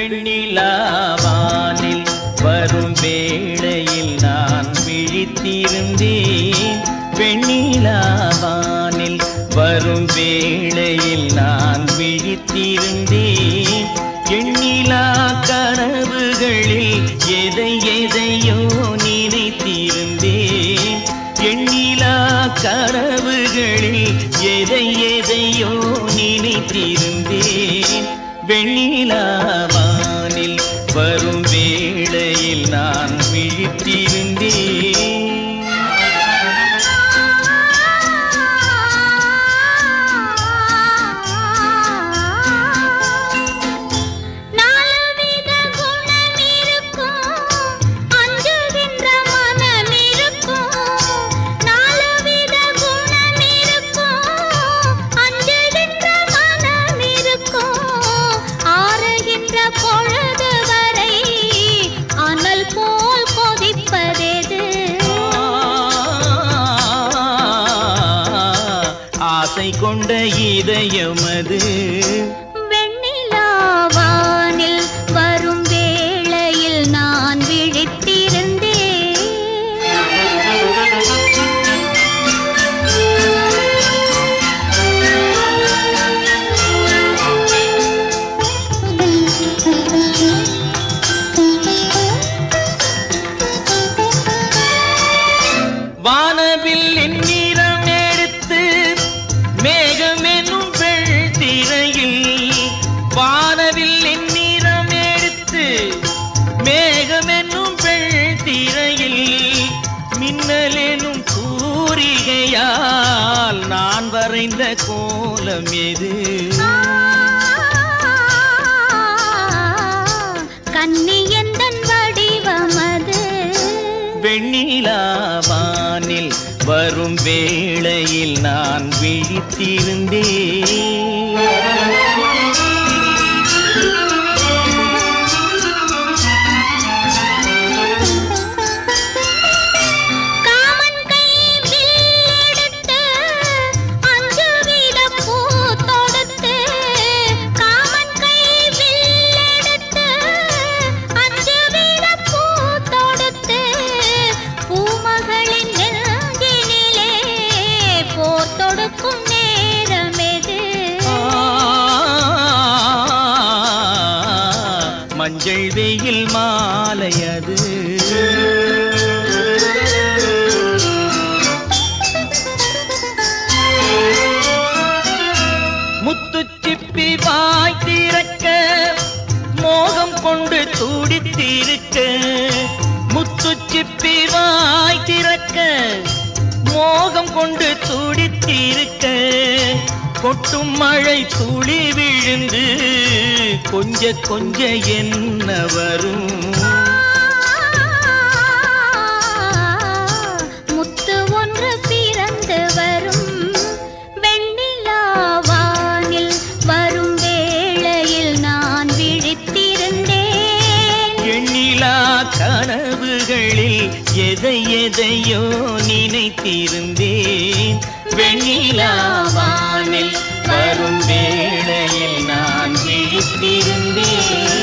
வெண்ணிலாவானில் வரும் வேளையில் நான் விழித்திருந்தேன் வெண்ணிலாவானில் வரும் வேளையில் நான் விழித்திருந்தேன் எண்ணிலா கனவுகளில் எதை எதையோ நினைத்திருந்தேன் எண்ணிலா கனவுகளில் எதை எதையோ நினைத்திருந்தேன் வெண்ணிலாவானில் வரும் வேளையில் நான் விழித்திருந்தேன் நாலுவித குணம் இருக்கும் அஞ்சுகின்ற மனம் இருக்கும் நாலுவித குணம் இருக்கும் அஞ்சுகின்ற மனம் இருக்கும் ஆறுகின்ற பொழுது வரை அனல் போல் கொதிப்பதெது ஆசை கொண்ட இதயமது வெண்ணிலாவானில் வரும் வேளையில் நான் விழித்திருந்தேன் வானவில் நிறம் எடுத்து மேகம் என்னும் திரையில் வானவில் நிறம் எடுத்து மேகம் என்னும் திரையில் மின்னல் எனும் கூறிகையால் நான் வரைந்த கோலம் எது கன்னியந்தன் வடிவமது வெண்ணிலாவானில் வரும் வேளையில் நான் விழித்திருந்தேன் காமன் கையில் எடுத்து அஞ்சு வித பூ தொடுத்து காமன் கையில் எடுத்து அஞ்சு வித பூ தொடுத்து பூமகளின் நெஞ்சினிலே போர் தொடுக்கும் நேரமெது மஞ்சள் வெயில் மாலையது முத்துச்சிப்பி வாய் திறக்க மோகம் கொண்டு துடித்திருக்க முத்துச்சிப்பி வாய் திறக்க மோகம் கொண்டு துடித்திருக்க கொட்டும் மழை துளி விழுந்து கொஞ்ச கொஞ்ச என்ன வரும் முத்து ஒன்று பிறந்து வரும் வெண்ணிலாவானில் வரும் வேளையில் நான் விழித்திருந்தேன் எண்ணிலா கனவுகளில் எதை எதையோ நினைத்திருந்தேன் வெண்ணிலாவானில் வரும் வேளையில் நான் விழித்திருந்தேன்